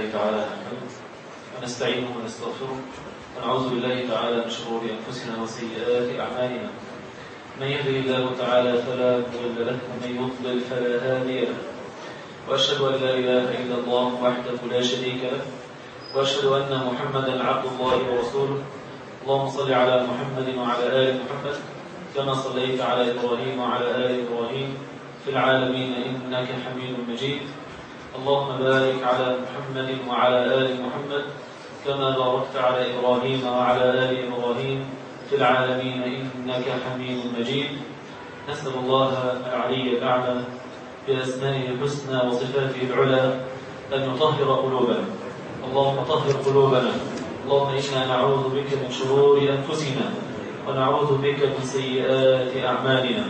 تعالى نحمده ونستعينه ونستغفره ونعوذ بالله تعالى من شرور أنفسنا وسيئات أعمالنا من يهده الله تعالى فلا مضل له ومن يضلل فلا هادي له وأشهد أن لا إله إلا الله وحده لا شريك له وأشهد أن محمدا عبد الله ورسوله اللهم صل على محمد وعلى آل محمد كما صليت على إبراهيم وعلى آل إبراهيم في العالمين إنك حميد مجيد اللهم بارك على محمد وعلى آل محمد كما باركت على إبراهيم وعلى آل إبراهيم في العالمين إنك حميد مجيد نسأل الله العلي الأعلى بأسمائه الحسنى وصفاته العلى أن يطهر قلوبنا اللهم طهر قلوبنا اللهم إنا نعوذ بك من شرور أنفسنا ونعوذ بك من سيئات أعمالنا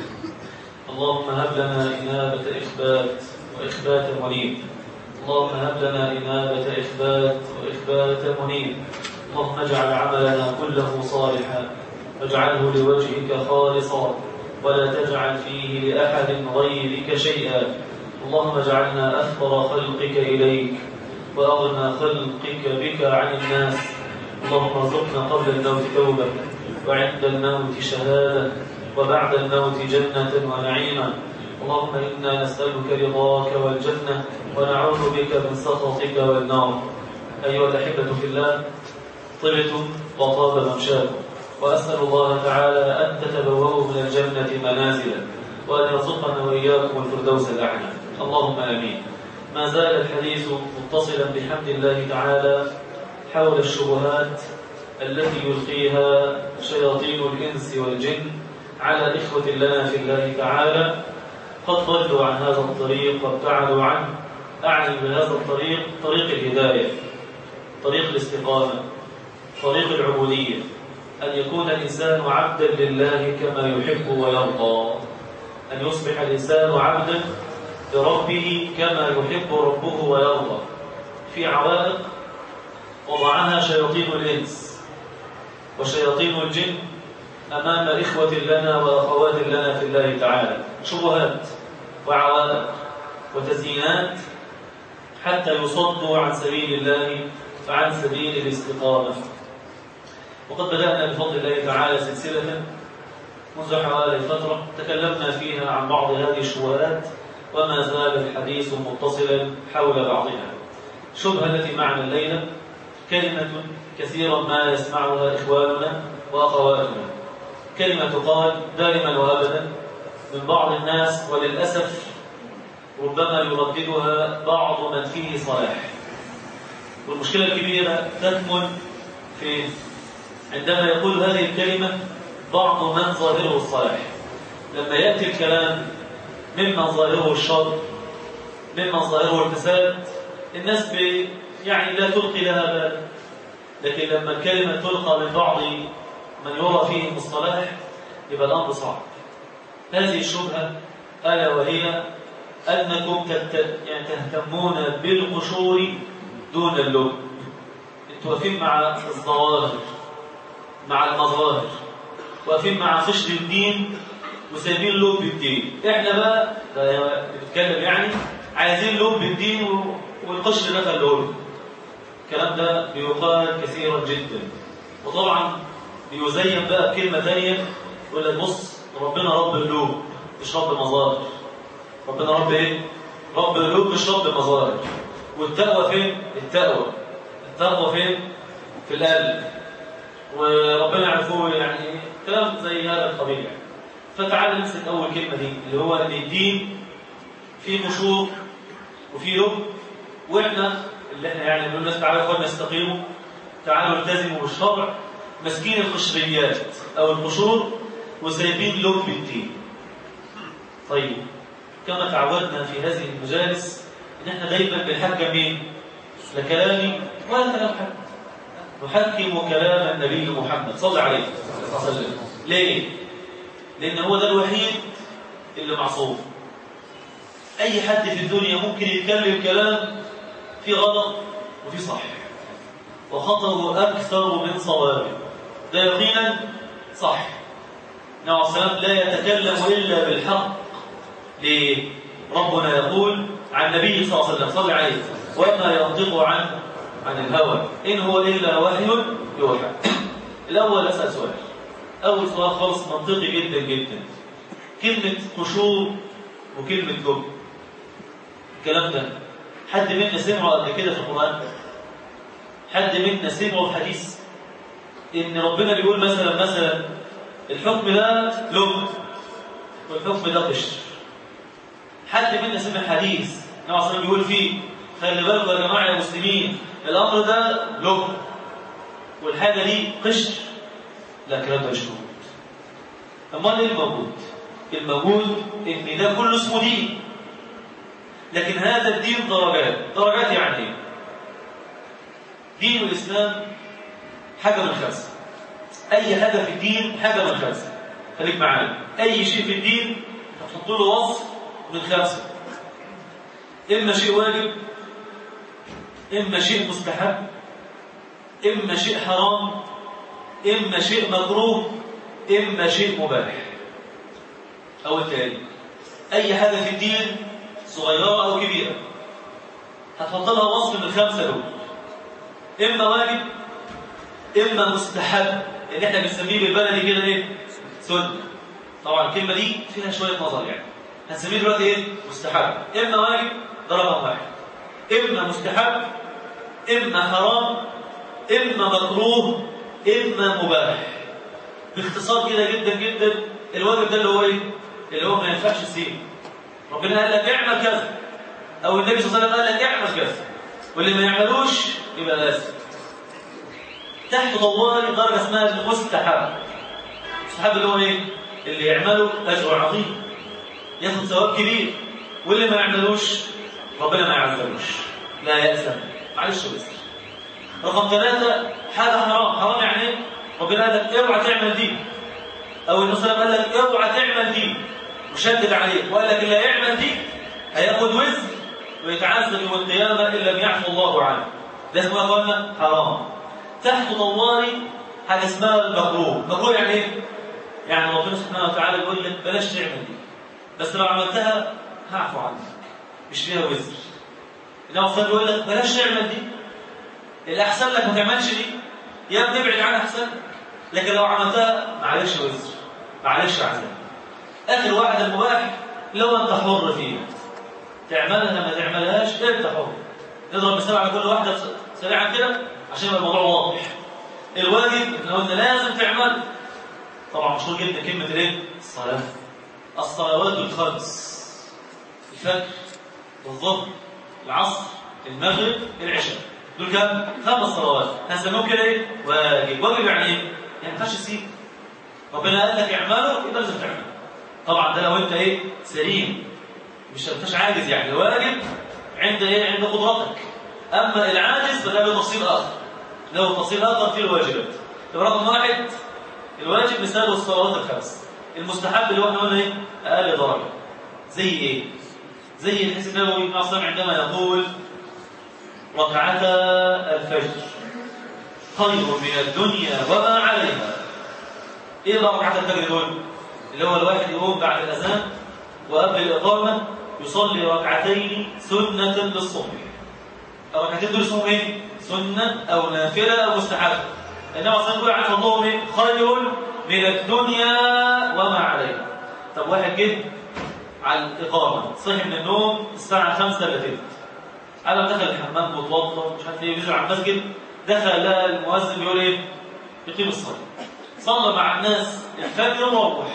اللهم هب لنا إنابة إخبات وإخبات منيب اللهم هب لنا إنابة إخبات وإخبات منيب اللهم اجعل عملنا كله صالحا واجعله لوجهك خالصا ولا تجعل فيه لأحد غيرك شيئا اللهم اجعلنا أفقر خلقك إليك وأغنى خلقك بك عن الناس اللهم ارزقنا قبل الموت توبة وعند الموت شهادة وبعد الموت جنة ونعيما اللهم إنا نسألك رضاك والجنة ونعوذ بك من سخطك والنار أيها الأحبة في الله طبتم وطاب ممشاكم وأسأل الله تعالى أن تتبوأوا من الجنة منازلا وأن يرزقنا وإياكم الفردوس الأعلى اللهم آمين ما زال الحديث متصلا بحمد الله تعالى حول الشبهات التي يلقيها شياطين الإنس والجن على إخوة لنا في الله تعالى قد ضلوا عن هذا الطريق وابتعدوا عنه أعني بهذا الطريق طريق الهداية طريق الاستقامة طريق العبودية أن يكون الإنسان عبدا لله كما يحب ويرضى أن يصبح الإنسان عبدا لربه كما يحب ربه ويرضى في عوائق وضعها شياطين الإنس وشياطين الجن أمام إخوة لنا وأخوات لنا في الله تعالى شبهات وعوائق وتزيينات حتى يصدوا عن سبيل الله وعن سبيل الاستقامة وقد بدأنا بفضل الله تعالى سلسلة منذ حوالي فترة تكلمنا فيها عن بعض هذه الشبهات وما زال الحديث متصلا حول بعضها شبهة التي معنا الليلة كلمة كثيرا ما يسمعها إخواننا وأخواتنا كلمة تقال دائما وأبدا من بعض الناس وللأسف ربما يرددها بعض من فيه صلاح والمشكلة الكبيرة تكمن في عندما يقول هذه الكلمة بعض من ظاهره الصلاح لما يأتي الكلام ممن ظاهره الشر ممن ظاهره الفساد الناس بي يعني لا تلقي لها بال لكن لما الكلمة تلقى من بعض من يرى فيه المصطلح يبقى الأمر صعب هذه الشبهة ألا وهي أنكم يعني تهتمون بالقشور دون اللب انتوا واقفين مع الظواهر مع المظاهر واقفين مع خشر الدين وسايبين لب الدين احنا بقى بنتكلم يعني عايزين لب الدين والقشر ده خلوه الكلام ده بيقال كثيرا جدا وطبعا بيزين بقى بكلمه ثانيه يقول لك بص ربنا رب اللوب مش رب مظاهر ربنا رب ايه رب اللوب مش رب مظاهر والتقوى فين التقوى التقوى فين في القلب وربنا يعرفوه يعني كلام زي هذا القبيل يعني فتعال نمسك اول كلمه دي اللي هو ان الدين فيه قشور وفيه لب واحنا اللي احنا يعني بنقول الناس تعالوا يا اخوانا استقيموا تعالوا التزموا بالشرع ماسكين القشريات او القشور وسايبين لب الدين طيب كما تعودنا في هذه المجالس ان احنا دايما بنحكم مين لا كلامي ولا كلام حد نحكم كلام النبي محمد صلى عليه وسلم ليه لان هو ده الوحيد اللي معصوم اي حد في الدنيا ممكن يتكلم كلام في غلط وفي صح وخطأه أكثر من صوابه ده يقينا صح نبي السلام لا يتكلم إلا بالحق ليه؟ ربنا يقول عن النبي صلى الله عليه وسلم صلى عليه وما ينطق ينطق عن عن الهوى إن هو إلا وحي يوحى الأول أسأل سؤال أول سؤال خالص منطقي جدا جدا كلمة خشوع وكلمة جب الكلام ده حد منا سمعه قبل كده في القرآن حد منا سمعه في حديث إن ربنا بيقول مثلا مثلا الحكم ده لب والحكم ده قشر حد منا سمع حديث النبي عليه بيقول فيه خلي بالكم يا جماعه يا مسلمين الامر ده لب والحاجه دي قشر لا الكلام ده مش موجود امال ايه الموجود الموجود ان ده كله اسمه دين لكن هذا الدين درجات درجات يعني ايه دين الاسلام حاجه من خمسه اي حاجه في الدين حاجه من خمسه خليك معايا اي شيء في الدين هتحط له وصف من خمسه اما شيء واجب اما شيء مستحب اما شيء حرام اما شيء مكروه اما شيء مباح او التالي اي حاجه في الدين صغيره او كبيره هتحط لها وصف من الخمسه دول اما واجب اما مستحب اللي احنا بنسميه بالبلدي كده ايه سنه طبعا الكلمه دي فيها شويه نظر يعني هنسميه دلوقتي ايه مستحب اما واجب ده رقم واحد اما مستحب اما حرام اما مكروه اما مباح باختصار كده جدا جدا الواجب ده اللي هو ايه اللي هو ما ينفعش تسيبه ربنا قال لك اعمل كذا او النبي صلى الله عليه وسلم قال لك اعمل كذا واللي ما يعملوش يبقى لازم تحت طوالي درجه اسمها المستحب المستحب اللي هو ايه اللي يعمله اجر عظيم ياخد ثواب كبير واللي ما يعملوش ربنا ما يعذبوش لا يأسم معلش بس رقم ثلاثة حاجة حرام حرام يعني ايه؟ ربنا قال لك اوعى تعمل دي او النبي صلى الله عليه وسلم قال لك اوعى تعمل دي وشدد عليك وقال لك اللي هيعمل دي هياخد وزر ويتعذب يوم القيامة إن لم يعفو الله عنه ده اسمه يا اخوانا حرام تحت طوالي حاجة اسمها المكروه مكروه يعني ايه؟ يعني ربنا سبحانه وتعالى يقول لك بلاش تعمل دي بس لو عملتها هعفو عنك مش فيها وزر النبي صلى يقول لك بلاش تعمل دي الأحسن لك ما تعملش دي يا ابني ابعد عنها أحسن لكن لو عملتها معلش وزر معلش عذاب آخر واحد المباح لو أنت حر فيها تعملها ما تعملهاش أنت حر نضرب مثال على كل واحدة سريعا كده عشان يبقى الموضوع واضح الواجب احنا قلنا لازم تعمل طبعا مشهور جدا كلمة الايه؟ الصلاة الصلوات الخمس الفجر والظهر العصر المغرب العشاء دول كام؟ خمس صلوات هنسميهم كده ايه؟ واجب واجب يعني ايه؟ يعني ما ينفعش تسيب ربنا قال لك اعمله يبقى لازم تعمل طبعا ده لو انت ايه؟ سليم مش انتش عاجز يعني الواجب عند ايه؟ عند قدرتك اما العاجز فده له تفصيل اخر له تفصيل اخر في الواجبات يبقى رقم واحد الواجب مثاله الصلوات الخمس المستحب اللي هو احنا قلنا ايه؟ اقل درجه زي ايه؟ زي الحديث النبوي مع الصلاه عندما يقول ركعتا الفجر خير من الدنيا وما عليها ايه بقى ركعتا الفجر دول؟ اللي هو الواحد يقوم بعد الاذان وقبل الاقامه يصلي ركعتين سنه للصبح الركعتين دول اسمهم ايه؟ سنه او نافله او مستحبه النبي صلى الله عليه وسلم عن فضلهم ايه؟ خير من الدنيا وما عليها طب واحد جه على الإقامة صحي من النوم الساعة 5 إلا تلت على دخل الحمام وتوضى مش عارف ايه بينزل على المسجد دخل لقى المؤذن بيقول ايه؟ يقيم الصلاة صلى مع الناس الفجر وروح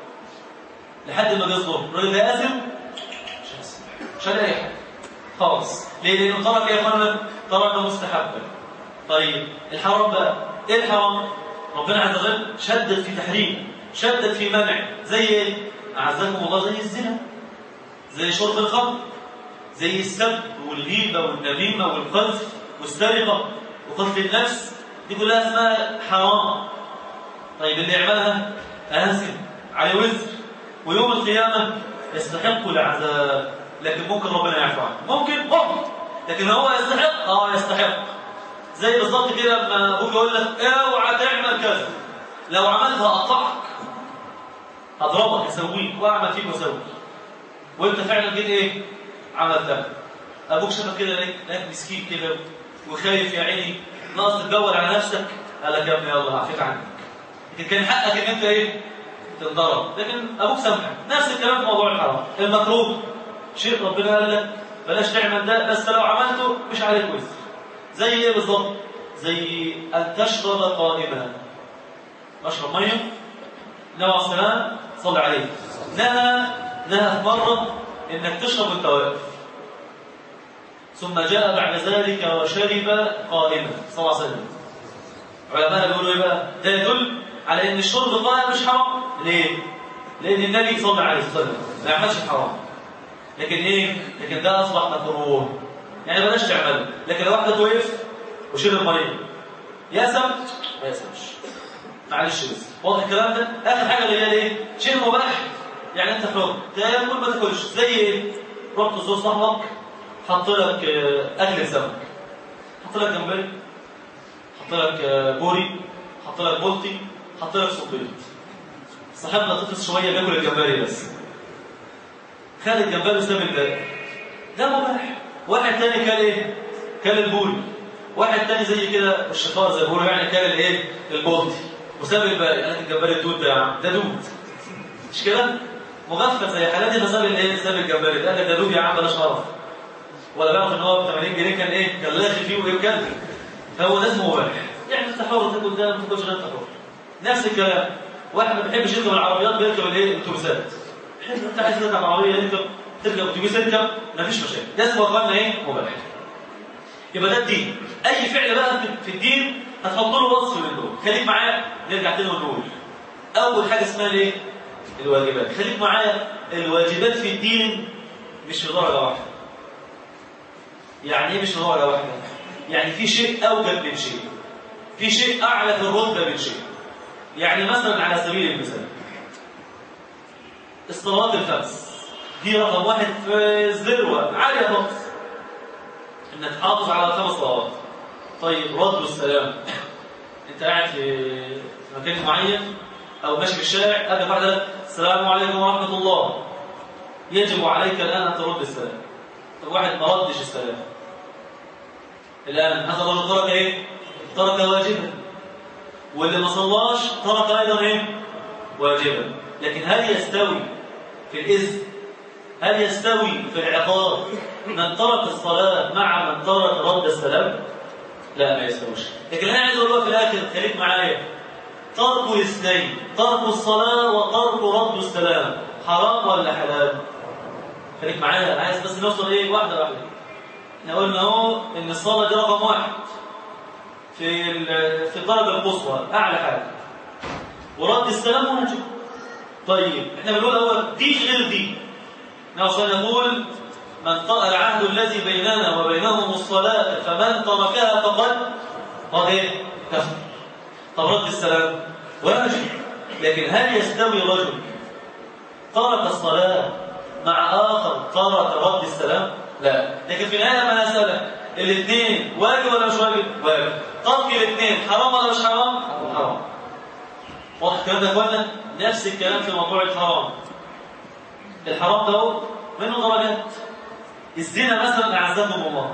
لحد ما جه الظهر الراجل ده أذن مش هيسمع مش هلاقي حاجة خالص ليه؟ لأنه ترك ايه يا اخوانا؟ ترك مستحبا طيب الحرام بقى ايه الحرام؟ ربنا عز وجل شدد في تحريم شدد في منع زي ايه؟ أعزكم الله زي الزنا زي شرب الخمر زي السب والغيبة والنميمة والقذف والسرقة وقتل النفس دي كلها اسمها حرام طيب اللي يعملها آثم على وزر ويوم القيامة يستحق العذاب لكن ممكن ربنا يعفو عنه ممكن ممكن لكن هو يستحق اه يستحق زي بالظبط كده لما ابوك يقول لك اوعى تعمل كذا لو عملتها اقطعك هضربك اسويك واعمل فيك واسويك وانت فعلا جيت ايه عملتها ابوك شافك كده لقيت لقيت مسكين كده وخايف يا عيني ناقص تدور على نفسك قال لك يا ابني يلا عفيت عنك لكن كان حقك ان انت ايه تنضرب لكن ابوك سامحك نفس الكلام في موضوع الحرام المكروه شيء ربنا قال لك بلاش تعمل ده بس لو عملته مش عليك وزر زي ايه بالظبط زي ان تشرب قائما اشرب ميه النبي عليه السلام صلى عليه نهى نهى في مره انك تشرب وانت واقف ثم جاء بعد ذلك وشرب قائما صلى الله عليه وسلم علماء بيقولوا ايه بقى ده يدل على ان الشرب قائم مش حرام ليه لان النبي صلى الله عليه وسلم ما يعملش حرام لكن ايه لكن ده اصبح مكروه يعني بلاش تعمله لكن لو واحد وقف وشرب ميه يأسم ما يأسمش معلش بس واضح الكلام ده اخر حاجه اللي هي ايه شيء مباح يعني انت حر تاكل ما تاكلش زي ايه رحت تزور صاحبك حط لك اكل سمك حط لك جمبري حط لك بوري حط لك بولتي حط لك صبيط صاحبنا طفل شويه بياكل الجمبري بس خد الجمبري وساب الباقي ده مباح واحد تاني كان ايه كان البوري واحد تاني زي كده الشطار زي بيقولوا يعني كان الايه البولتي وساب الباقي قال الجمبري الدود ده يا عم ده دود مش كده مغفل زي حالاتي فساب الايه ساب الجمبري ده ده دود يا عم بلاش قرف ولا بيعرف ان هو ب 80 جنيه كان ايه كان لاغي فيه وايه كان فهو ده اسمه مباح يعني انت حر تاكل ده ما تاكلش غير انت حر نفس الكلام واحد ما بيحبش يركب العربيات بيركب الايه الاتوبيسات حلو انت عايز تركب عربيه يركب تركب اتوبيس اركب مفيش مشاكل ده اسمه اخوانا ايه مباح يبقى ده الدين اي فعل بقى في الدين هتحط له وصف من دول خليك معايا نرجع تاني ونقول اول حاجه اسمها الايه الواجبات خليك معايا الواجبات في الدين مش في درجه واحده يعني ايه مش في درجه واحده يعني في شيء اوجب من شيء في شيء اعلى في الرتبه من شيء يعني مثلا على سبيل المثال الصلاه الخمس دي رقم واحد في الذروه عاليه خالص انك تحافظ على الخمس صلوات طيب رد السلام انت قاعد في مكان معين او ماشي في الشارع قابل واحده السلام عليكم ورحمه الله يجب عليك الان ان ترد السلام طب واحد ما ردش السلام الان هذا الرجل ترك ايه ترك واجبا واللي ما صلاش ترك ايضا ايه واجبا لكن هل يستوي في الاذن هل يستوي في العقاب من ترك الصلاه مع من ترك رد السلام لا ما يستويش لكن انا عايز اقول في الاخر خليك معايا ترك الاثنين ترك الصلاه وترك رد السلام حرام ولا حلال خليك معايا انا عايز بس نوصل ايه واحده واحده احنا قلنا اهو ان الصلاه دي رقم واحد في في الدرجه القصوى اعلى حاجه ورد السلام واجب طيب احنا بنقول اول دي غير دي نوصل نقول من طأ العهد الذي بيننا وبينهم الصلاة فمن تركها فقد قد ايه؟ كفر طب رد السلام واجب لكن هل يستوي رجل ترك الصلاة مع آخر ترك رد السلام؟ لا لكن في النهاية ما أسألك الاثنين واجب ولا مش واجب؟ واجب ترك الاثنين حرام ولا مش حرام؟ حرام واضح الكلام ده يا اخوانا؟ نفس الكلام في موضوع الحرام الحرام ده منه درجات الزنا مثلا اعزكم الله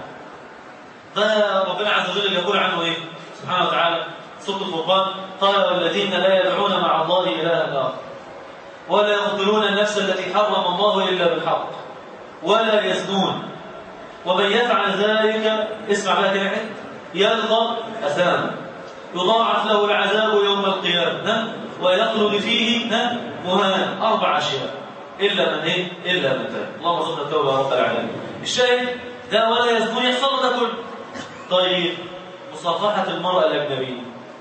ده ربنا عز وجل يقول عنه ايه سبحانه وتعالى سوره الفرقان قال والذين لا يدعون مع الله الها اخر ولا يقتلون النفس التي حرم الله الا بالحق ولا يزنون ومن يفعل ذلك اسمع بقى كده يلقى اثاما يضاعف له العذاب يوم القيامه ويخلد فيه مهانا اربع اشياء إلا من إيه؟ إلا من تاب اللهم ارزقنا التوبة يا رب العالمين الشاهد ده ولا يزنون يحصل ده كله طيب مصافحة المرأة الأجنبية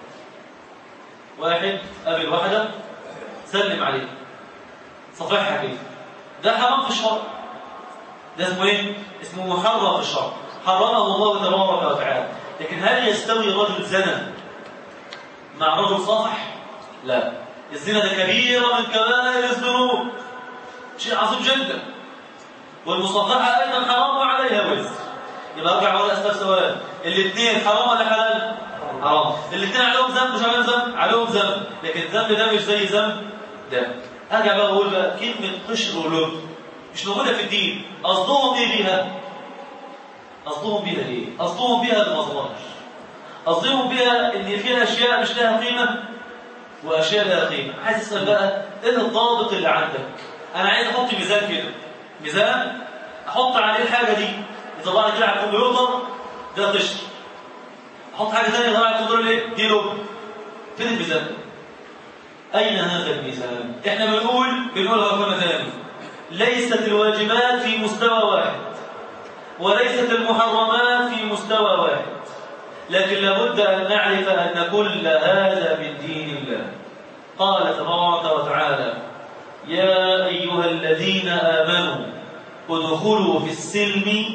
واحد قابل واحدة سلم عليه صفحها كده ده حرام في الشرع ده اسمه ايه؟ اسمه محرم في الشرع حرمه الله تبارك وتعالى لكن هل يستوي رجل زنى مع رجل صافح؟ لا الزنا ده كبيرة من كبائر الذنوب شيء عظيم جدا والمصافحة أيضا حرام وعليها وزر يبقى أرجع أقول أسباب سؤال الاثنين حرام ولا حلال؟ حرام الاثنين عليهم ذنب مش عليهم ذنب؟ عليهم ذنب لكن الذنب ده مش زي ذنب ده أرجع بقى أقول بقى كلمة قشر ولب مش موجودة في الدين قصدهم إيه بيها؟ قصدهم بها ايه قصدهم بها المظاهر قصدهم بها ان في اشياء مش لها قيمه واشياء لها قيمه عايز اسال بقى ايه الضابط اللي عندك انا عايز احط ميزان كده ميزان احط عليه الحاجه دي يطلع لي كده على الكمبيوتر ده قشر احط حاجه ثانيه يطلع لي الكمبيوتر ايه دي لب فين الميزان اين هذا الميزان احنا بنقول بنقولها كنا ثاني ليست الواجبات في مستوى واحد وليست المحرمات في مستوى واحد لكن لابد أن نعرف أن كل هذا من دين الله قال تبارك وتعالى يا أيها الذين آمنوا ادخلوا في السلم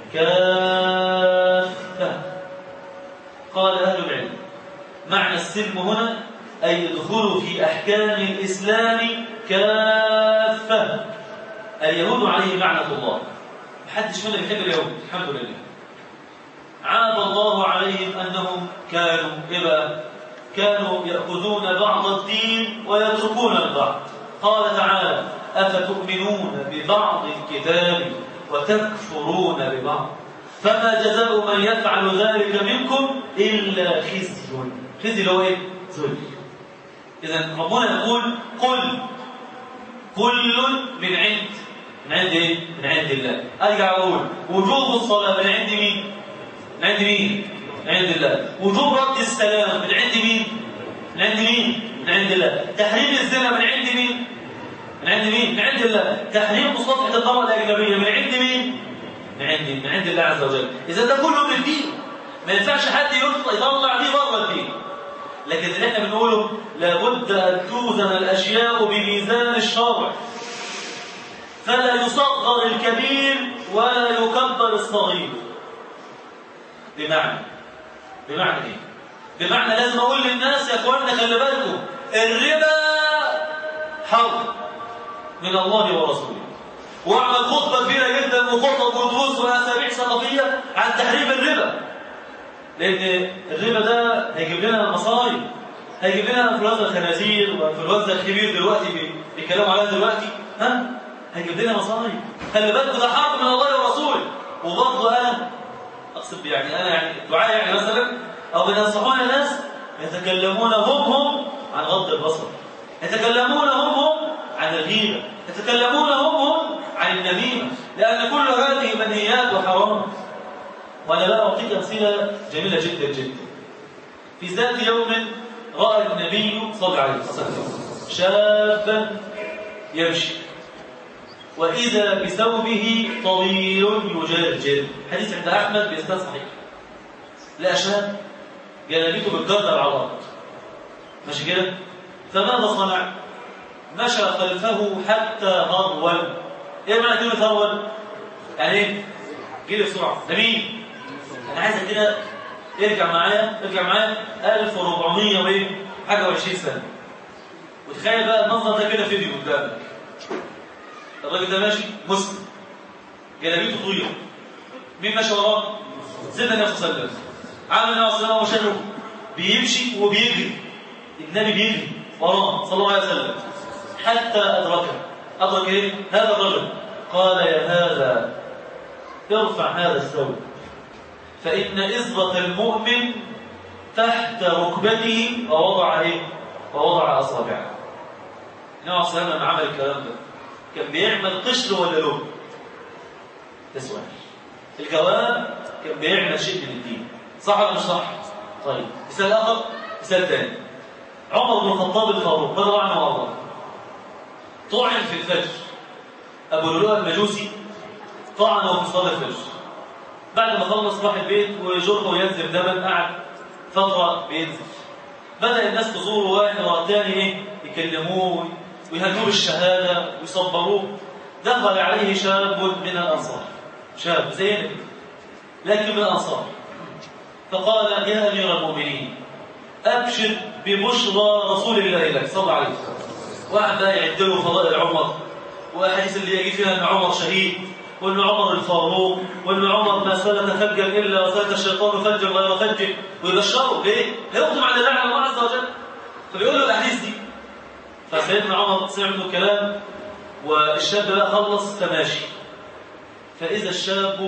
كافة قال أهل العلم معنى السلم هنا أي ادخلوا في أحكام الإسلام كافة اليهود عليه لعنة الله محدش منا بيحب اليهود الحمد لله عاب الله عليهم أنهم كانوا إبا كانوا يأخذون بعض الدين ويتركون البعض قال تعالى أفتؤمنون ببعض الكتاب وتكفرون ببعض فما جزاء من يفعل ذلك منكم إلا خزي خزي اللي هو إيه؟ ذل إذا ربنا يقول قل كل من عند من عند إيه؟ من عند الله أرجع أقول وجوب الصلاة من عند مين؟ من عند مين؟ من عند الله وجوب رد السلام من عند مين؟ من عند مين؟ من عند الله تحريم الزنا من عند مين؟ من عند مين؟ من عند الله تحريم مصافحة المرأة الأجنبية من عند مين؟ من عند من عند الله عز وجل إذا ده كله من الدين ما ينفعش حد يطلع يطلع دي بره الدين لكن اللي احنا بنقوله لابد أن توزن الأشياء بميزان الشرع فلا يصغر الكبير ولا يكبر الصغير بمعنى بمعنى ايه بمعنى لازم اقول للناس يا اخوانا خلي بالكم الربا حرب من الله ورسوله واعمل خطبه كبيره جدا وخطب ودروس واسابيع ثقافيه عن تحريم الربا لان الربا ده هيجيب لنا مصايب هيجيب لنا انفلونزا الخنازير وانفلونزا الكبير دلوقتي بيتكلموا عليها دلوقتي ها هيجيب لنا مصايب خلي بالكم ده حرب من الله ورسوله وبرضه انا اقصد يعني انا يعني دعاء يعني مثلا او بينصحون الناس يتكلمون هم هم عن غض البصر يتكلمون هم هم عن الغيبه يتكلمون هم هم عن النميمه لان كل هذه منهيات وحرام وانا لا اعطيك امثله جميله جدا جدا في ذات يوم راى النبي صلى الله عليه وسلم شابا يمشي وإذا بثوبه طويل يجرجر حديث عند أحمد بإسناد صحيح لا شاب جلابيته بتجردر على الأرض ماشي كده فماذا صنع مشى خلفه حتى هرول ايه معنى كلمة هرول يعني ايه جري بسرعة ده مين انا عايزك كده ارجع معايا ارجع معايا 1400 وايه حاجة و20 سنة وتخيل بقى المنظر ده كده فيديو قدامك الراجل ده ماشي مسلم جلابيته طويله مين ماشي وراه سيدنا النبي صلى الله عليه وسلم عامل النبي صلى الله عليه وسلم بيمشي وبيجري النبي بيجري وراه صلى الله عليه وسلم حتى ادركه ادرك ايه هذا الرجل قال يا هذا ارفع هذا الثوب فان ازره المؤمن تحت ركبته ووضع ايه ووضع اصابعه النبي صلى الله عليه وسلم عمل الكلام ده كان بيعمل قشر ولا لون ده سؤال الجواب كان بيعمل شيء من الدين صح ولا مش صح طيب مثال اخر مثال ثاني عمر بن الخطاب الفاروق رضي الله عنه وارضاه طعن في الفجر ابو لؤلؤ المجوسي طعنه في صلاه الفجر بعد ما خلص راح البيت وجرحه ينزف دما قعد فتره بينزف بدا الناس تزوره واحد ورا الثاني ايه يكلموه ويهنوه بالشهادة ويصبروه دخل عليه شاب من الأنصار شاب زينا كده لكن من الأنصار فقال يا أمير المؤمنين أبشر ببشرى رسول الله لك صلى الله عليه وسلم واحد بقى يعد له فضائل عمر وأحاديث اللي يجي فيها أن عمر شهيد وأن عمر الفاروق وأن عمر ما سلك فجا إلا وسلك الشيطان فجا غير فج ويبشره ليه؟ هيقدم على لعنة الله عز وجل فبيقول له الأحاديث دي فسيدنا عمر سمع منه كلام والشاب بقى خلص تماشي فإذا الشاب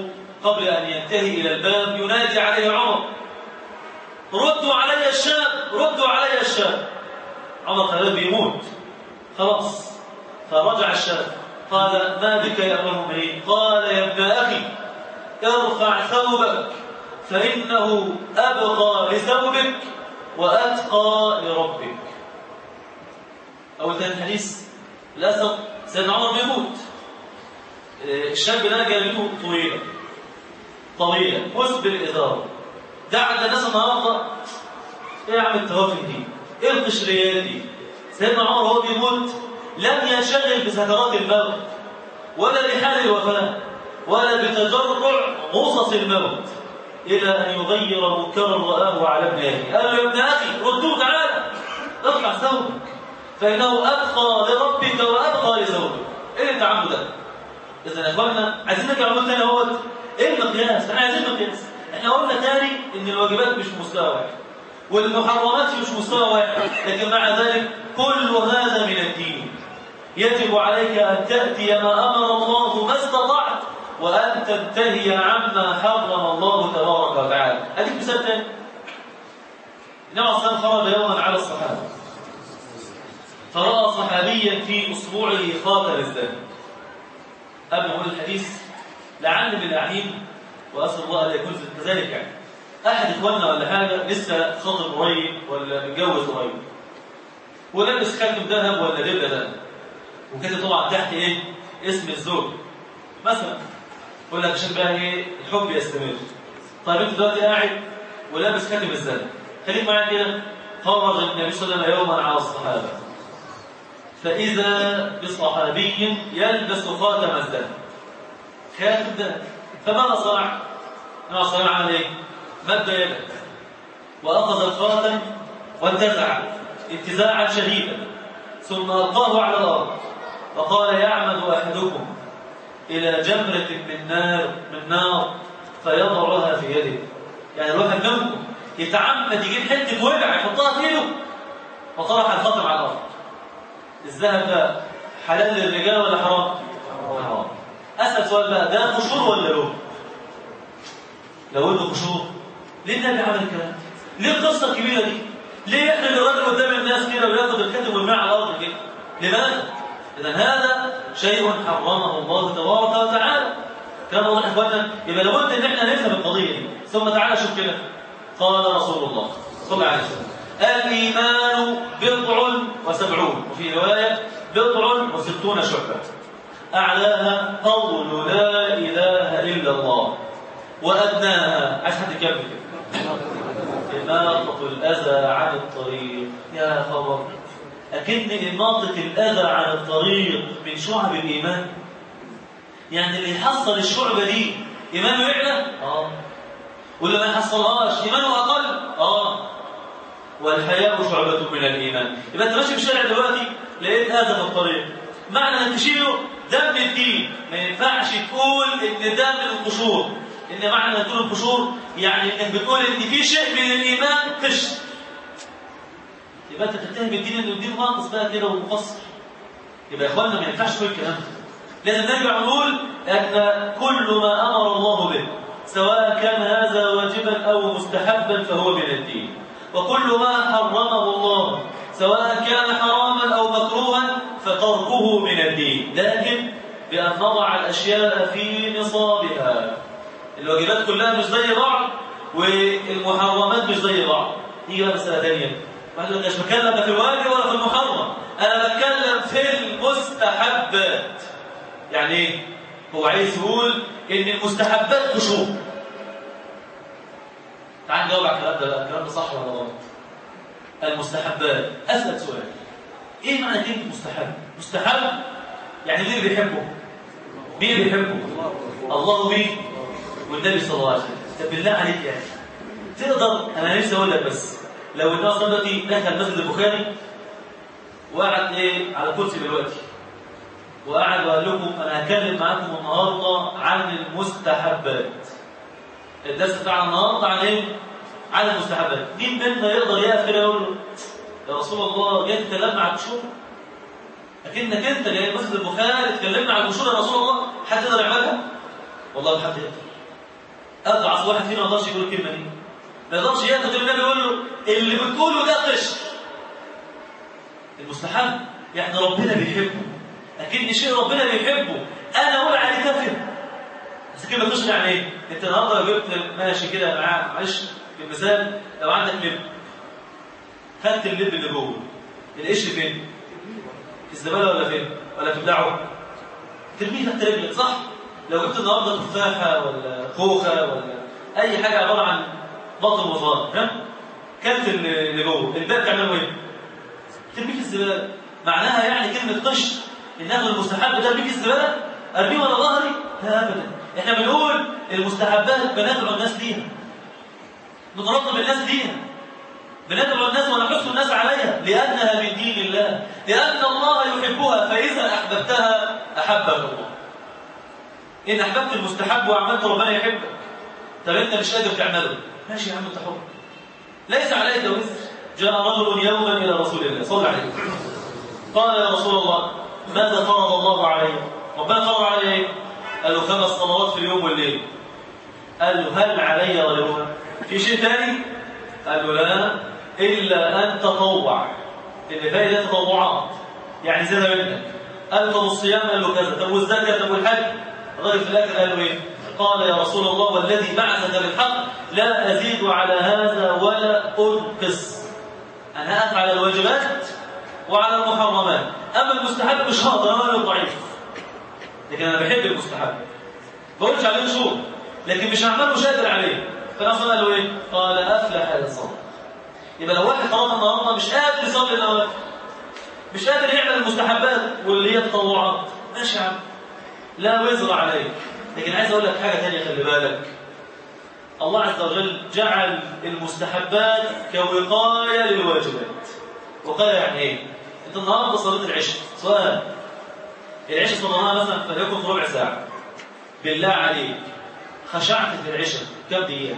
قبل أن ينتهي إلى الباب ينادي عليه عمر ردوا علي الشاب ردوا علي الشاب عمر قال بيموت خلاص فرجع الشاب قال ما بك يا أمر المؤمنين قال يا ابن أخي ارفع ثوبك فإنه أبقى لثوبك وأتقى لربك أول ثاني الحديث للأسف سيدنا عمر بيموت الشاب ده جلبته طويلة طويلة مسبل الإزار دعت الناس النهارده ايه يا عم التوافل دي؟ ايه القشريات دي؟ سيدنا عمر وهو بيموت لم ينشغل بسكرات الموت ولا بحال الوفاة ولا بتجرع غصص الموت إلى أن يغير منكرا رآه على ابن أخي قال له يا ابن أخي ردوه تعالى اطلع ثوبك فإنه أبقى لربك وأبقى لزوجك إيه اللي انت عامله ده؟ إذا يا إخواننا عايزين نرجع نقول تاني اهوت إيه المقياس؟ إحنا عايزين مقياس إحنا قلنا تاني إن الواجبات مش في مستوى واحد والمحرمات مش في مستوى واحد لكن مع ذلك كل هذا من الدين يجب عليك أن تأتي ما أمر الله ما استطعت وأن تنتهي عما حرم الله تبارك وتعالى أديك مثال تاني النبي عليه الصلاة خرج يوما على الصحابة فرأى صحابيا في أصبعه خاتم الذهب قبل ما أقول الحديث لعل من الأعين وأسأل الله أن يكون كذلك يعني أحد إخواننا ولا حاجة لسه خاطب قريب ولا متجوز قريب ولابس خاتم ذهب ولا دبلة ذهب وكده طبعا تحت إيه اسم الزوج مثلا يقول لك عشان بقى إيه الحب يستمر طيب أنت دلوقتي قاعد ولابس خاتم الذهب خليك معايا كده خرج النبي صلى الله عليه وسلم يوما على الصحابة فإذا بصحابي يلبس خاتم الذهب خاتم الذهب فماذا صنع؟ ما صنع عمل ايه؟ مد يده وأخذ الخاتم وانتزع انتزاعا شديدا ثم ألقاه على الأرض وقال يعمد أحدكم إلى جمرة من نار من نار فيضعها في يده يعني الواحد منكم يتعمد يجيب حتة وجع يحطها في ايده وطرح الخاتم على الأرض الذهب ده حلال للرجال ولا حرام؟ حرام أسأل سؤال بقى ده قشور ولا لون؟ لو انه قشور ليه النبي عمل الكلام؟ ليه القصة الكبيرة دي؟ ليه احنا اللي الراجل قدام الناس كده وياخد الكتب ويرميه على الأرض كده؟ لماذا؟ إذا هذا شيء حرمه الله تبارك وتعالى كان واضح اخوانا يبقى لابد ان احنا نفهم القضية دي ثم تعالى شوف كده قال رسول الله صلى الله عليه وسلم الإيمان بضع وسبعون وفي رواية بضع وستون شعبة أعلاها قول لا إله إلا الله وأدناها عايز حد يكمل كده إماطة الأذى عن الطريق يا خبر أكن إماطة الأذى عن الطريق من شعب الإيمان يعني اللي يحصل الشعبة دي إيمانه يعلى؟ آه واللي ما يحصلهاش إيمانه أقل؟ آه والحياء شعبة من الإيمان يبقى أنت ماشي في الشارع دلوقتي لقيت هذا في الطريق معنى أنك تشيله ده من الدين ما ينفعش تقول إن ده من القشور إن معنى أن تقول القشور يعني إنك بتقول إن في شيء من الإيمان قشر يبقى أنت تتهم الدين إن الدين ناقص بقى كده ومقصر يبقى يا إخواننا ما ينفعش تقول الكلام ده لازم نرجع نقول أن كل ما أمر الله به سواء كان هذا واجبا أو مستحبا فهو من الدين وكل ما حرمه الله سواء كان حراما أو مكروها فتركه من الدين لكن بأن نضع الأشياء في نصابها الواجبات كلها مش زي بعض والمحرمات مش زي بعض دي بقى مسألة ثانية ما مش بتكلم في الواجب ولا في المحرم أنا بتكلم في المستحبات يعني ايه؟ هو عايز يقول إن المستحبات قشور تعال نجاوب على الكلام ده بقى الكلام ده صح ولا غلط المستحبات اسال سؤال ايه معنى كلمه مستحب مستحب يعني مين اللي بيحبه مين اللي بيحبه الله مين والنبي صلى الله عليه وسلم طب بالله عليك يا اخي تقدر انا نفسي اقول لك بس لو الناس دلوقتي دخل مسجد البخاري وقعد ايه على كرسي دلوقتي وقعد وقال لكم انا هتكلم معاكم النهارده عن المستحبات الدرس بتاع النهارده عن ايه؟ عن المستحبات مين منا يقدر يقف كده يقول له يا رسول الله جاي تكلمنا عن القشور اكنك انت جاي مسجد البخاري تكلمنا عن القشور يا رسول الله حد يقدر يعملها؟ والله حد يقدر اضعف واحد فينا ما يقدرش يقول الكلمه دي ما يقدرش ياخد النبي يقول له اللي بتقوله ده قشر المستحب يعني ربنا بيحبه اكيد شيء ربنا بيحبه انا اقول عليه كافر بس كلمه قشر يعني ايه انت النهارده لو جبت ماشي كده معاه معلش بالمثال لو عندك لب خدت اللب اللي جوه القشر فين في الزباله ولا فين ولا تبلعه ترميه تحت رجلك صح لو جبت النهارده تفاحه ولا خوخه ولا اي حاجه عباره عن بطن وظهر ها كلت اللي جوه الباقي تعمله ايه ترميه في الزباله معناها يعني كلمه قشر ان اخذ المستحب ده ارميه في الزباله ارميه ولا ظهري لا ابدا احنا بنقول المستحبات بندعو الناس ليها نترطب الناس ليها بندعو الناس ونحث الناس عليها لأنها من دين الله لأن الله يحبها فإذا أحببتها أحبك الله إن أحببت المستحب وعملت ربنا يحبك طب أنت مش قادر تعمله ماشي يا عم أنت حر ليس عليك وزر جاء رجل يوما إلى رسول الله صلى عليه قال يا رسول الله ماذا فرض الله علي ربنا فرض علي ايه قال له خمس صلوات في اليوم والليل قال له هل علي غيرها في شيء ثاني قال له لا إلا أن تطوع اللي فاي ده تطوعات يعني زيادة منك قال طب الصيام قال له كذا طب والزكاة طب والحج الراجل في الآخر قال له إيه قال يا رسول الله والذي بعثك بالحق لا أزيد على هذا ولا أنقص أنا أفعل الواجبات وعلى المحرمات أما المستحب مش هقدر أنا ضعيف لكن أنا بحب المستحب بقولش عليه شروط لكن مش هعمله مش قادر عليه فالرسول قال له ايه قال افلح هذا الصلاه يبقى لو واحد خلاص النهارده مش قادر يصلي النوافل مش قادر يعمل المستحبات واللي هي التطوعات ماشي يا عم لا وزر عليك لكن عايز اقول لك حاجه ثانيه خلي بالك الله عز وجل جعل المستحبات كوقايه للواجبات وقايه يعني ايه انت النهارده صليت العشاء سؤال العشاء صليناها مثلا فليكن في ربع ساعه بالله عليك خشعت في العشاء كم دقيقة؟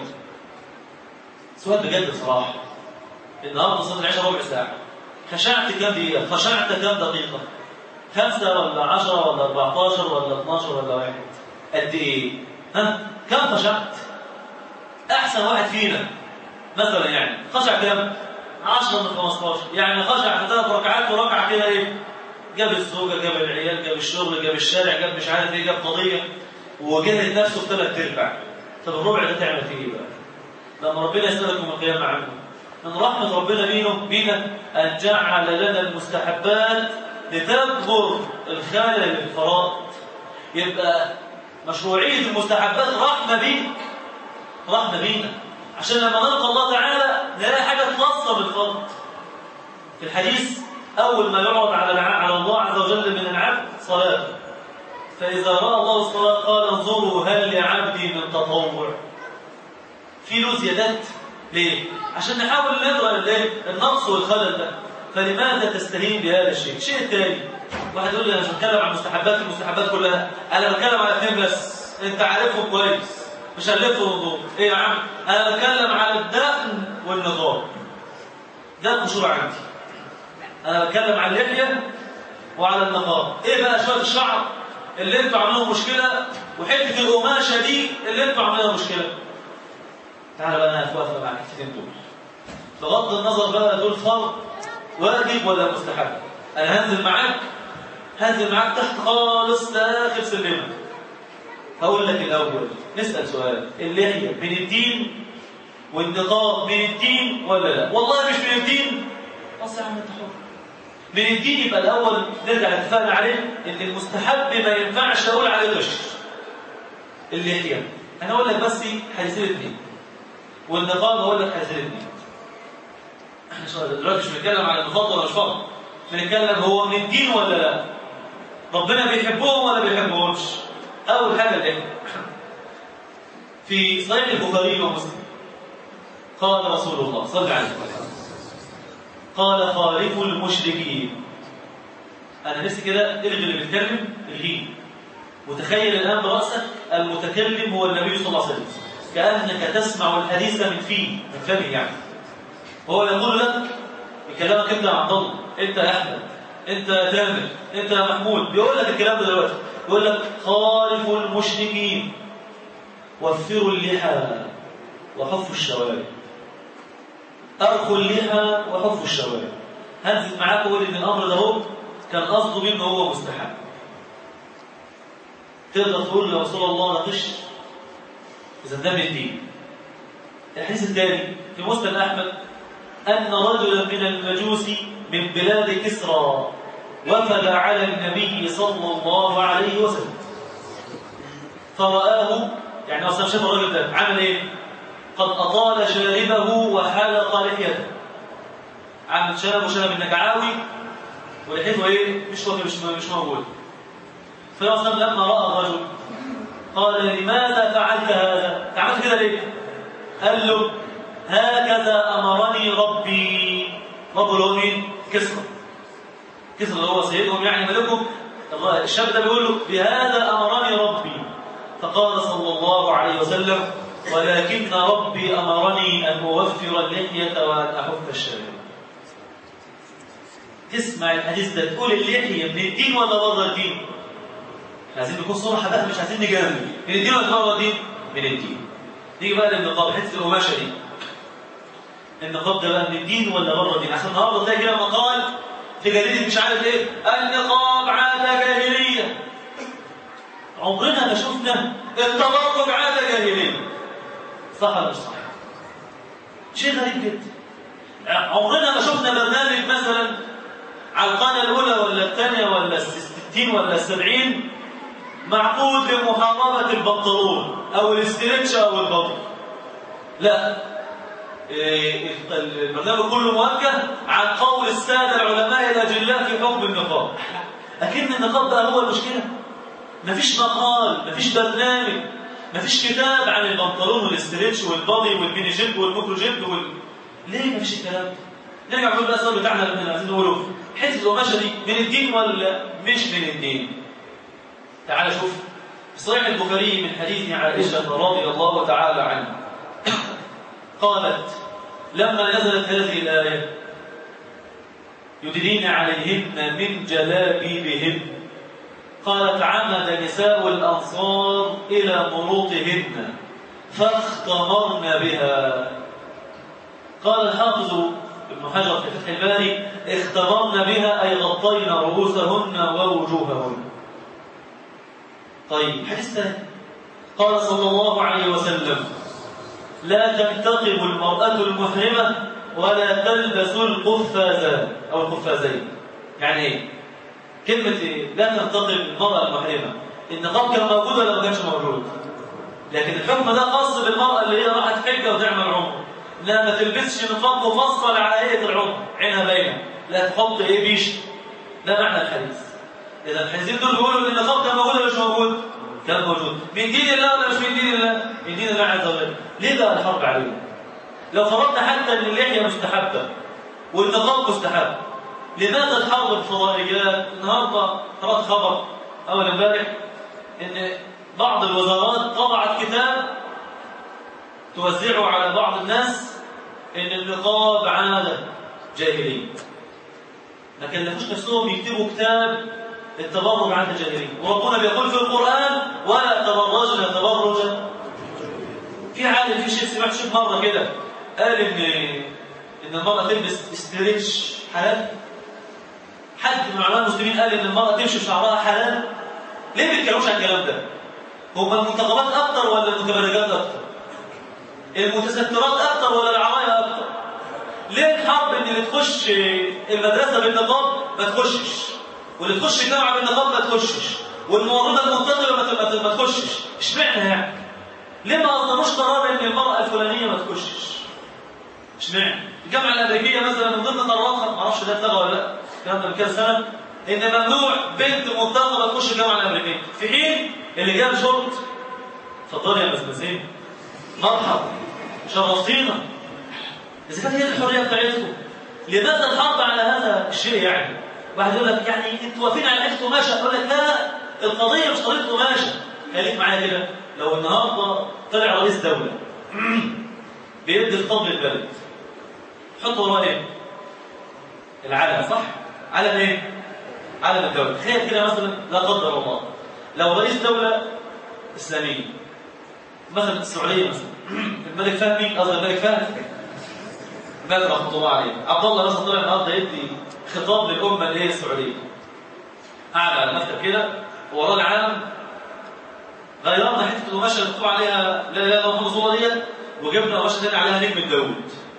سؤال بجد بصراحة النهارده صلاه العشاء ربع ساعة خشعت كم دقيقة؟ خشعت كم دقيقة؟ خمسة ولا عشرة ولا 14 ولا 12 ولا واحد؟ قد إيه؟ ها؟ كم خشعت؟ أحسن واحد فينا مثلا يعني خشع كم؟ 10 من 15 يعني خشع في ثلاث ركعات وركعة كده إيه؟ جاب الزوجة جاب العيال جاب الشغل جاب الشارع جاب مش عارف إيه جاب قضية وجهد نفسه في ثلاث ارباع طب الربع ده تعمل فيه ايه بقى؟ لما ربنا يسألك يوم القيامة عنه من رحمة ربنا بينه بينا أن جعل لنا المستحبات لتكبر الخلل الفرائض يبقى مشروعية المستحبات رحمة بيك رحمة بينا عشان لما نلقى الله تعالى نلاقي حاجة تنصب الفرض في الحديث أول ما يعرض على على الله عز وجل من العبد صلاته فإذا رأى الله الصلاة قال انظروا هل لعبدي من تطوع في له زيادات ليه؟ عشان نحاول نقرأ الايه؟ النقص والخلل ده فلماذا تستهين بهذا الشيء؟ الشيء الثاني واحد يقول لي انا مش بتكلم عن المستحبات المستحبات كلها انا بتكلم على اثنين بس انت عارفهم كويس مش هنلف ونضوء ايه يا عم انا بتكلم على الدقن والنظام ده مشهور عندي انا بتكلم على اللحيه وعلى النقاب ايه بقى شويه الشعر اللي انتوا عاملين مشكله وحته القماشه دي اللي انتوا عاملينها مشكله تعالى بقى انا اتوافق مع الحتتين دول بغض النظر بقى دول فرض واجب ولا مستحب انا هنزل معاك هنزل معاك تحت خالص لاخر سلمه هقول لك الاول نسال سؤال اللحيه من الدين والنقاب من الدين ولا لا والله مش من الدين خلاص يا عم انت حر من الدين يبقى الاول نرجع اتفقنا عليه ان المستحب ما ينفعش اقول عليه غش اللحيه انا اقول لك بس حديثين اثنين والنقاب اقول لك حديثين اثنين احنا دلوقتي مش بنتكلم على النقاب ولا مش فرض بنتكلم هو من الدين ولا لا ربنا بيحبهم ولا بيحبهمش اول حاجه اللحيه في صحيح البخاري ومسلم قال رسول الله صلى الله عليه وسلم قال خالف المشركين انا نفسي كده الغي اللي بيتكلم الغيه وتخيل الان براسك المتكلم هو النبي صلى الله عليه وسلم كانك تسمع الحديث من فيه من فمه يعني وهو يقول لك بكلامك انت يا عبد الله انت يا احمد انت يا تامر انت يا محمود بيقول لك الكلام ده دلوقتي بيقول لك خالف المشركين وفروا اللحى وحفوا الشوارب أرخوا اللحى وحفوا الشوارب هنزل معاكم أقول إن الأمر ده هو كان قصده منه هو مستحب تقدر تقول يا رسول الله ده غش إذا ده من الدين الحديث الثاني في مسلم أحمد أن رجلا من المجوس من بلاد كسرى وفد على النبي صلى الله عليه وسلم فرآه يعني أصلا شاف الرجل ده عمل إيه؟ قد أطال شاربه وحلق لحيته عمل شنب وشنب النجعاوي ولحيته إيه؟ مش مش مش موجود فالرسول لما رأى الرجل قال لماذا فعلت هذا؟ عملت كده ليه؟ قال له هكذا أمرني ربي رب اللي هو مين؟ كسرى كسرى اللي هو سيدهم يعني ملكهم الشاب ده بيقول له بهذا أمرني ربي فقال صلى الله عليه وسلم ولكن ربي أمرني أن أوفر اللحية وأن أحف الشارب تسمع الحديث ده تقول اللحية من الدين ولا بره الدين؟ عايزين نكون صراحة بقى مش عايزين نجامل من الدين ولا بره الدين؟ من الدين نيجي بقى للنقاب حته القماشه دي النقاب ده بقى من الدين ولا بره الدين عشان النهارده تلاقي كده مقال في جريده مش عارف ايه النقاب عاده جاهليه عمرنا ما شفنا التبرج عاده جاهليه صح ولا مش صح؟ شيء غريب جدا عمرنا ما شفنا برنامج مثلا على القناه الاولى ولا الثانيه ولا الستين ولا السبعين معقود لمحاربة البنطلون أو الاسترتش أو البطل لا البرنامج كله موجه عن قول السادة العلماء الأجلاء في حكم النقاب أكن النقاب ده هو المشكلة مفيش مقال مفيش برنامج مفيش كتاب عن البنطلون والاسترتش والبادي والميني جيب والميكرو جيب وال... ليه مفيش الكلام ده؟ نرجع نقول بقى السؤال بتاعنا اللي احنا عايزين نقوله حته القماشه دي من الدين ولا مش من الدين؟ تعال شوف في صحيح البخاري من حديث عائشة رضي الله تعالى عنها قالت لما نزلت هذه الآية يدلين عليهن من جلابيبهن قالت عمد نساء الأنصار إلى مروطهن فاختمرن بها قال الحافظ ابن حجر في فتح الباري اختمرن بها أي غطين رؤوسهن ووجوههن طيب حديث ثاني قال صلى الله عليه وسلم لا تنتقب المرأة المحرمة ولا تلبس القفازان أو القفازين يعني ايه؟ كلمة ايه؟ لا تنتقب المرأة المحرمة النقاب كان موجود ولا ما كانش موجود؟ لكن الحكم ده خاص بالمرأة اللي هي راحت حجة وتعمل عمر لا ما تلبسش نقاب مفصل على هيئة العمر عينها باينة لا تحط ايه بيش ده معنى الحديث إذا الحديثين دول بيقولوا إن النقاب كان موجود ولا مش موجود؟ كان موجود من دين الله ولا مش من دين الله؟ من دين الله عز وجل ليه بقى الحرب عليهم؟ لو فرضنا حتى ان اللحيه مستحبه والنقاب مستحب لماذا الحرب الفضائيات النهارده قرات خبر اول امبارح ان بعض الوزارات طبعت كتاب توزعه على بعض الناس ان النقاب عاده جاهليه ما كلفوش نفسهم يكتبوا كتاب التبرج عاده جاهليه وربنا بيقول في القران ولا تبرجنا تبرجا في عالم في شيخ سمعت شيخ مره كده قال ان ان المراه تلبس استريتش حلال حد من علماء المسلمين قال ان المراه تمشي بشعرها حلال ليه ما بيتكلموش عن الكلام ده هما المنتخبات اكتر ولا المتبرجات اكتر المتسترات اكتر ولا العرايا اكتر ليه الحرب ان اللي تخش المدرسه بالنقاب ما تخشش واللي تخش الجامعه بالنقاب ما تخشش والممرضه المنتقبه ما ما تخشش اشمعنى يعني ليه ما اصدروش قرار ان المراه الفلانيه ما تخشش اشمعنى الجامعه الامريكيه مثلا من ضمن قراراتها ما اعرفش ده اتلغى ولا لا الكلام ده من كام سنه ان ممنوع بنت منتقبه تخش الجامعه الامريكيه في حين اللي جاب شرط اتفضلي يا مسمسين مرحبا شرفتينا اذا كانت هي الحريه بتاعتكم لماذا الحرب على هذا الشيء يعني واحد يقول لك يعني انتوا واقفين على حته قماشه اقول لك لا القضيه مش قضيه قماشه خليك معايا كده لو النهارده طلع رئيس دوله بيدي خطاب للبلد حط وراه ايه؟ العلم صح؟ علم ايه؟ علم الدوله تخيل كده مثلا لا قدر الله لو رئيس دوله اسلاميه مثلا السعوديه مثلا الملك فهمي قصدي الملك فهد الملك رحمه الله عليه عبد الله مثلا طلع النهارده يدي خطاب للامه اللي هي السعوديه قاعد على المكتب كده وراه العالم غيرنا حته القماشه اللي مكتوب عليها لا اله الا الله محمد رسول الله ديت وجبنا قماشه ثانيه عليها نجم داوود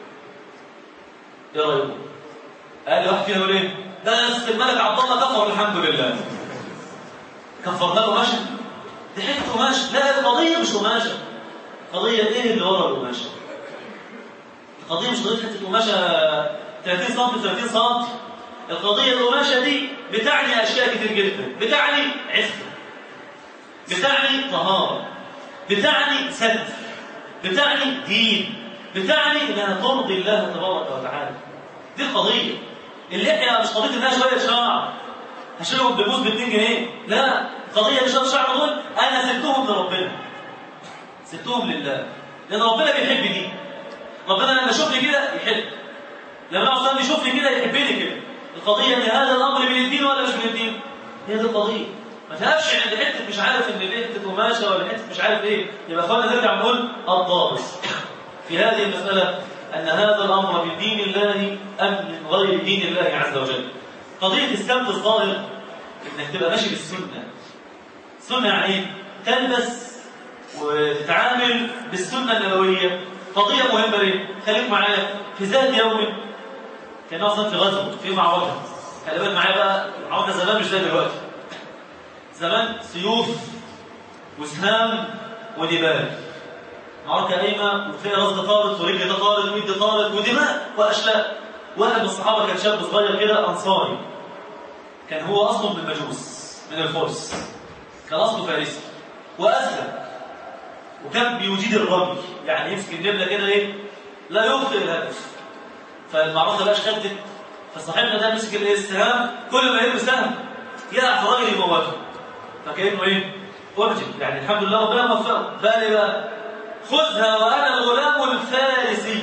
ايه رايكم؟ قال لي واحد فينا يقول ايه؟ ده نفس الملك عبد الله كفر الحمد لله كفرنا له قماشه دي حته قماشه لا القضيه مش قماشه قضيه ايه اللي ورا القماشه؟ القضيه مش قضيه حته قماشه 30 سم 30 سم القضيه القماشه دي بتعني اشياء كتير جدا بتعني عفه بتعني طهاره بتعني ستر بتعني دين بتعني انها ترضي الله تبارك وتعالى دي القضيه اللحيه مش قضيه انها شويه شعر هشيلهم بجوز ب 2 جنيه لا القضيه اللي شويه شعر دول انا سبتهم لربنا سبتهم لله لان ربنا بيحب دي ربنا لما يشوفني كده يحب لما اصلا يشوفني كده يحبني كده القضيه ان هذا الامر من الدين ولا مش من الدين هي دي القضيه ما تهابش عند حته مش عارف ان دي حته قماشه ولا حته مش عارف ايه يبقى اخوانا نرجع نقول الضابط في هذه المساله ان هذا الامر من دين الله ام من غير دين الله عز وجل قضيه السمت الظاهر انك تبقى ماشي بالسنه السنه يعني ايه تلبس وتتعامل بالسنه النبويه قضيه مهمه ليه خليك معايا في ذات يوم كان اصلا في غزوه في معركه خلي بالك معايا بقى المعركه زمان مش زي دلوقتي زمان سيوف وسهام ونبال معركة قايمة وتلاقي راس ده طارت ورجل ده طارت ويد ده طارت ودماء وأشلاء واحد من الصحابة كان شاب صغير كده أنصاري كان هو أصله من المجوس من الفرس كان أصله فارسي وأسلم وكان بيجيد الرمي يعني يمسك النبلة كده إيه لا يخطئ الهدف فالمعركة بقى اشتدت فصاحبنا ده مسك الايه السهام كل ما يرمي سهم يقع في راجل يموته فكانه ايه؟ ارجل يعني الحمد لله ربنا وفقه فقال ايه بقى؟ خذها وانا الغلام الفارسي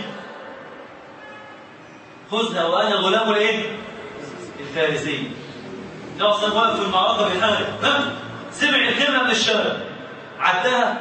خذها وانا الغلام الايه؟ الفارسي ده اصلا واقف في المعركه بيحارب سمع الكلمه من الشارع عدها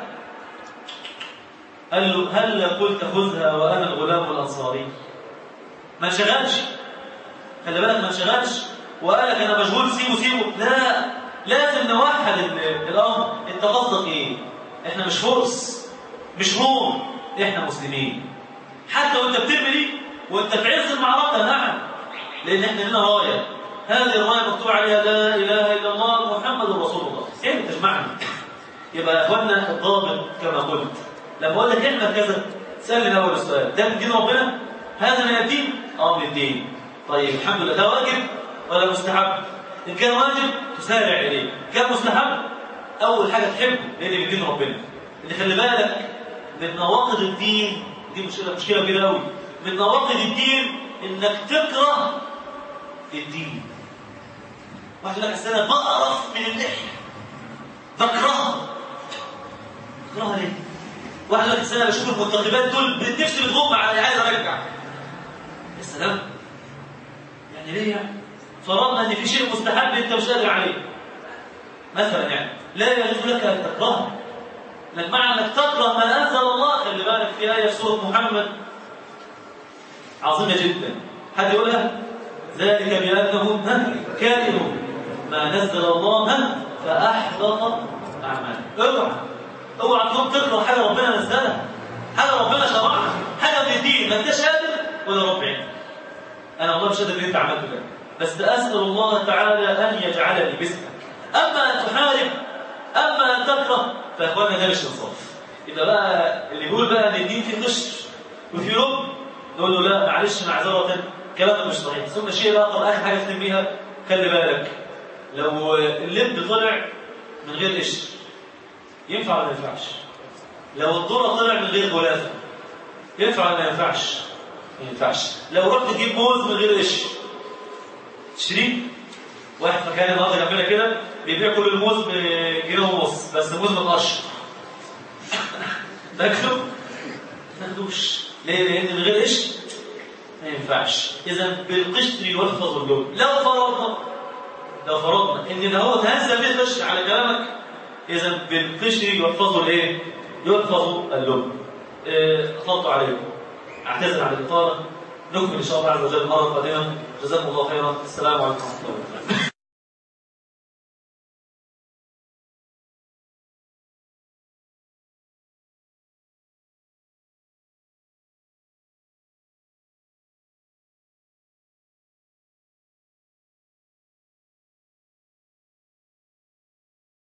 قال له هل قلت خذها وانا الغلام الانصاري؟ ما انشغلش خلي بالك ما انشغلش وقال لك انا مشغول سيبه سيبه لا لازم نوحد الامر انت قصدك ايه احنا مش فرس مش روم احنا مسلمين حتى وانت بترمي دي وانت في عز المعركه نعم لان احنا لنا رايه هذه الرايه مكتوب عليها لا اله الا الله محمد رسول الله ايه اللي تجمعنا يبقى يا اخوانا الضابط كما قلت لما اقول لك كلمه كذا سالني اول السؤال ده من دين ربنا هذا من الدين اه من الدين طيب الحمد لله ده واجب ولا مستحب ان كان واجب تسارع اليه كان مستحب اول حاجه تحبه لان من دين ربنا اللي خلي بالك من نواقض الدين دي مشكله مشكله كبيره قوي من نواقض الدين انك تكره الدين واحد يقول لك اصل انا بقرف من اللحيه بكرهها بكرهها ليه؟ واحد يقول لك اصل انا بشوف المنتخبات دول نفسي بتغم على عايز ارجع يا سلام يعني ليه يعني؟ فرضنا ان في شيء مستحب انت مش قادر عليه مثلا يعني لا يجوز لك ان تكرهه لك معنى انك تكره ما انزل الله خلي بالك في ايه في سوره محمد عظيمه جدا حد يقولها ذلك بانهم كارهوا ما نزل الله فاحبط اعمالهم اوعى اوعى تكون تكره حاجه ربنا نزلها حاجه ربنا شرعها حاجه من الدين ما انتش قادر ولا رب عين انا والله مش قادر اللي انت عملته ده بس اسال الله تعالى ان يجعلني مثلك اما ان تحارب اما ان تكره فاخوانا ده مش انصاف يبقى بقى اللي بيقول بقى ان الدين فيه قشر وفي لب نقول له لا معلش معذره كلامك مش صحيح ثم الشيء الاخر اخر حاجه اختم بيها خلي بالك لو اللب طلع من غير قشر ينفع ولا ما ينفعش لو الذره طلع من غير غلافه ينفع ولا ما ينفعش ما ينفعش لو رحت تجيب موز من غير قشر تشتريه واحد مكان النهارده جنبنا كده بيبيع كل الموز بجنيه ونص بس الموز متقشر تاكله ما تاخدوش ليه؟ لان من غير قشر ما ينفعش اذا بالقشر يلفظ اللون لو فرضنا لو فرضنا ان ده هو تهزل به القشر على كلامك اذا بالقشر يلفظه الايه؟ يحفظ اللب أطلقت عليكم أعتذر عن الإطالة نكمل إن شاء الله عز وجل المرة القادمة جزاكم الله خيرا السلام عليكم ورحمة الله وبركاته